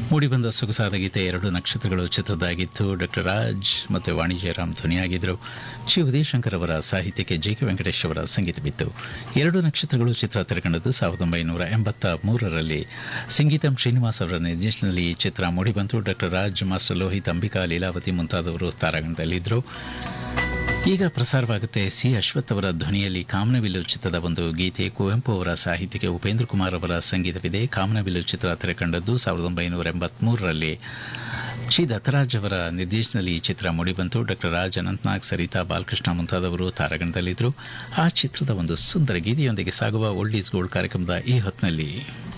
ಮೂಡಿಬಂದ ಸೊಗಸಾದ ಗೀತೆ ಎರಡು ನಕ್ಷತ್ರಗಳು ಚಿತ್ರದಾಗಿತ್ತು ಡಾಕ್ಟರ್ ರಾಜ್ ಮತ್ತು ವಾಣಿ ಜಯರಾಮ್ ಧ್ವನಿಯಾಗಿದ್ದರು ಚಿ ಉದಯಶಂಕರ್ ಅವರ ಸಾಹಿತ್ಯಕ್ಕೆ ಜೆ ಕೆ ವೆಂಕಟೇಶ್ ಅವರ ಸಂಗೀತವಿತ್ತು ಎರಡು ನಕ್ಷತ್ರಗಳು ಚಿತ್ರ ತೆರೆಕಂಡದ್ದು ಸಾವಿರದ ಒಂಬೈನೂರ ಎಂಬತ್ತ ಮೂರರಲ್ಲಿ ಸಂಗೀತಂ ಶ್ರೀನಿವಾಸ್ ಅವರ ನಿರ್ದೇಶನದಲ್ಲಿ ಈ ಚಿತ್ರ ಮೂಡಿಬಂತು ಡಾಕ್ಟರ್ ರಾಜ್ ಮಾಸ್ಟರ್ ಲೋಹಿತ್ ಅಂಬಿಕಾ ಲೀಲಾವತಿ ಮುಂತಾದವರು ತಾರಾಗಣದಲ್ಲಿದ್ದರು ಈಗ ಪ್ರಸಾರವಾಗುತ್ತೆ ಸಿ ಅಶ್ವಥ್ ಅವರ ಧ್ವನಿಯಲ್ಲಿ ಕಾಮನಬಿಲ್ಲು ಚಿತ್ರದ ಒಂದು ಗೀತೆ ಕುವೆಂಪು ಅವರ ಸಾಹಿತ್ಯಕ್ಕೆ ಉಪೇಂದ್ರ ಕುಮಾರ್ ಅವರ ಸಂಗೀತವಿದೆ ಕಾಮನಬಿಲ್ಲು ಚಿತ್ರ ತೆರೆಕಂಡದ್ದು ಸಾವಿರದ ಒಂಬೈನೂರ ಎಂಬತ್ಮೂರರಲ್ಲಿ ಚಿ ದತ್ತರಾಜ್ ಅವರ ನಿರ್ದೇಶನದಲ್ಲಿ ಈ ಚಿತ್ರ ಮೂಡಿಬಂತು ಡಾಕ್ಟರ್ ರಾಜ್ ಅನಂತನಾಗ್ ಸರಿತಾ ಬಾಲಕೃಷ್ಣ ಮುಂತಾದವರು ತಾರಾಗಣದಲ್ಲಿದ್ದರು ಆ ಚಿತ್ರದ ಒಂದು ಸುಂದರ ಗೀತೆಯೊಂದಿಗೆ ಸಾಗುವ ಓಲ್ಡ್ ಈಸ್ ಗೋಲ್ಡ್ ಕಾರ್ಯಕ್ರಮದ ಈ ಹೊತ್ತಿನಲ್ಲಿ